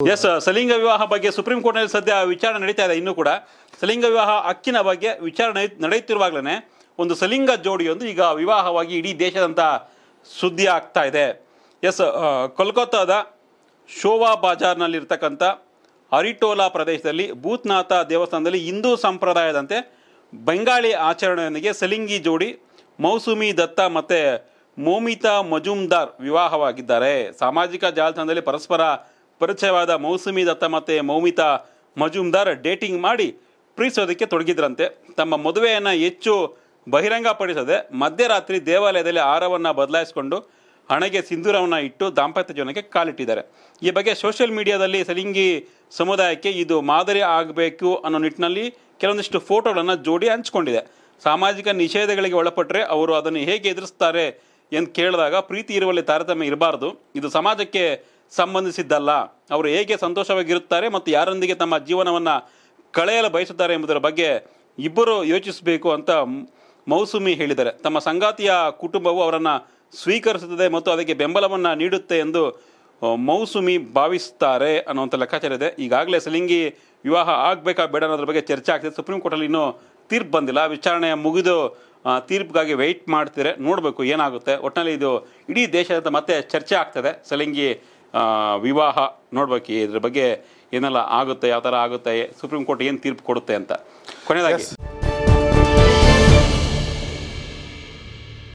S ಸಲಿಂಗ ವಿವಾಹ ಬಗ್ಗೆ supreme ಕೋರ್ಟ್ನಲ್ಲಿ ಸದ್ಯ ವಿಚಾರಣೆ ನಡೀತಾ ಇದೆ ಇನ್ನೂ ಕೂಡ ಸಲಿಂಗ ವಿವಾಹ ಹಕ್ಕಿನ ಬಗ್ಗೆ ವಿಚಾರಣೆ ನಡೆಯುತ್ತಿರುವಾಗಲೇ ಒಂದು ಸಲಿಂಗ ಜೋಡಿಯೊಂದು ಈಗ ವಿವಾಹವಾಗಿ ಇಡೀ ದೇಶದಂತ ಸುದ್ದಿ ಆಗ್ತಾ ಇದೆ ಎಸ್ ಕೋಲ್ಕತ್ತಾದ ಶೋವಾ ಬಾಜಾರ್ನಲ್ಲಿರ್ತಕ್ಕಂಥ ಅರಿಟೋಲಾ ಪ್ರದೇಶದಲ್ಲಿ ಭೂತ್ನಾಥ ದೇವಸ್ಥಾನದಲ್ಲಿ ಹಿಂದೂ ಸಂಪ್ರದಾಯದಂತೆ ಬೆಂಗಾಳಿ ಆಚರಣೆಯೊಂದಿಗೆ ಸಲಿಂಗಿ ಜೋಡಿ ಮೌಸುಮಿ ದತ್ತ ಮತ್ತು ಮೋಮಿತಾ ಮಜುಮ್ದಾರ್ ವಿವಾಹವಾಗಿದ್ದಾರೆ ಸಾಮಾಜಿಕ ಜಾಲತಾಣದಲ್ಲಿ ಪರಸ್ಪರ ಪರಿಚಯವಾದ ಮೌಸುಮಿ ದತ್ತ ಮತ್ತು ಮೌಮಿತಾ ಮಜುಮ್ದಾರ್ ಡೇಟಿಂಗ್ ಮಾಡಿ ಪ್ರೀತಿಸೋದಕ್ಕೆ ತೊಡಗಿದ್ರಂತೆ ತಮ್ಮ ಮದುವೆಯನ್ನು ಹೆಚ್ಚು ಬಹಿರಂಗಪಡಿಸದೆ ಮಧ್ಯರಾತ್ರಿ ದೇವಾಲಯದಲ್ಲಿ ಆಹಾರವನ್ನು ಬದಲಾಯಿಸಿಕೊಂಡು ಹಣೆಗೆ ಸಿಂಧೂರವನ್ನು ಇಟ್ಟು ದಾಂಪತ್ಯ ಜೀವನಕ್ಕೆ ಕಾಲಿಟ್ಟಿದ್ದಾರೆ ಈ ಬಗ್ಗೆ ಸೋಷಿಯಲ್ ಮೀಡಿಯಾದಲ್ಲಿ ಸಲಿಂಗಿ ಸಮುದಾಯಕ್ಕೆ ಇದು ಮಾದರಿ ಆಗಬೇಕು ಅನ್ನೋ ನಿಟ್ಟಿನಲ್ಲಿ ಕೆಲವೊಂದಿಷ್ಟು ಫೋಟೋಗಳನ್ನು ಜೋಡಿ ಹಂಚಿಕೊಂಡಿದೆ ಸಾಮಾಜಿಕ ನಿಷೇಧಗಳಿಗೆ ಒಳಪಟ್ಟರೆ ಅವರು ಅದನ್ನು ಹೇಗೆ ಎದುರಿಸ್ತಾರೆ ಎಂದು ಕೇಳಿದಾಗ ಪ್ರೀತಿ ಇರುವಲ್ಲಿ ತಾರತಮ್ಯ ಇರಬಾರ್ದು ಇದು ಸಮಾಜಕ್ಕೆ ಸಂಬಂಧಿಸಿದ್ದಲ್ಲ ಅವರು ಹೇಗೆ ಸಂತೋಷವಾಗಿರುತ್ತಾರೆ ಮತ್ತು ಯಾರೊಂದಿಗೆ ತಮ್ಮ ಜೀವನವನ್ನು ಕಳೆಯಲು ಬಯಸುತ್ತಾರೆ ಎಂಬುದರ ಬಗ್ಗೆ ಇಬ್ಬರು ಯೋಚಿಸಬೇಕು ಅಂತ ಮ್- ಮೌಸುಮಿ ಹೇಳಿದ್ದಾರೆ ತಮ್ಮ ಸಂಗಾತಿಯ ಕುಟುಂಬವು ಅವರನ್ನು ಸ್ವೀಕರಿಸುತ್ತದೆ ಮತ್ತು ಅದಕ್ಕೆ ಬೆಂಬಲವನ್ನು ನೀಡುತ್ತೆ ಎಂದು ಆ, ಮೌಸುಮಿ ಭಾವಿಸ್ತಾರೆ ಅನ್ನುವಂಥ ಲೆಕ್ಕಾಚಾರ ಇದೆ ಈಗಾಗಲೇ ಸಲಿಂಗಿ ವಿವಾಹ ಆಗಬೇಕಾ ಬೇಡ ಅನ್ನೋದ್ರ ಬಗ್ಗೆ ಚರ್ಚೆ ಆಗ್ತಿದೆ ಸುಪ್ರೀಂ ಕೋರ್ಟಲ್ಲಿ ಇನ್ನೂ ತೀರ್ಪು ಬಂದಿಲ್ಲ ವಿಚಾರಣೆ ಮುಗಿದು ಆ, ತೀರ್ಪಿಗಾಗಿ ವೆಯ್ಟ್ ಮಾಡ್ತಿದ್ರೆ ನೋಡಬೇಕು ಏನಾಗುತ್ತೆ ಒಟ್ಟಿನಲ್ಲಿ ಇದು ಇಡೀ ದೇಶದ ಮತ್ತೆ ಚರ್ಚೆ ಆಗ್ತದೆ ಸಲಿಂಗಿ ಆ, ವಿವಾಹ ನೋಡ್ಬೇಕು ಇದ್ರ ಬಗ್ಗೆ ಏನೆಲ್ಲ ಆಗುತ್ತೆ ಯಾವ ಥರ ಆಗುತ್ತೆ ಸುಪ್ರೀಂ ಕೋರ್ಟ್ ಏನು ತೀರ್ಪು ಕೊಡುತ್ತೆ ಅಂತ ಕೊನೆಯದಾಗಿ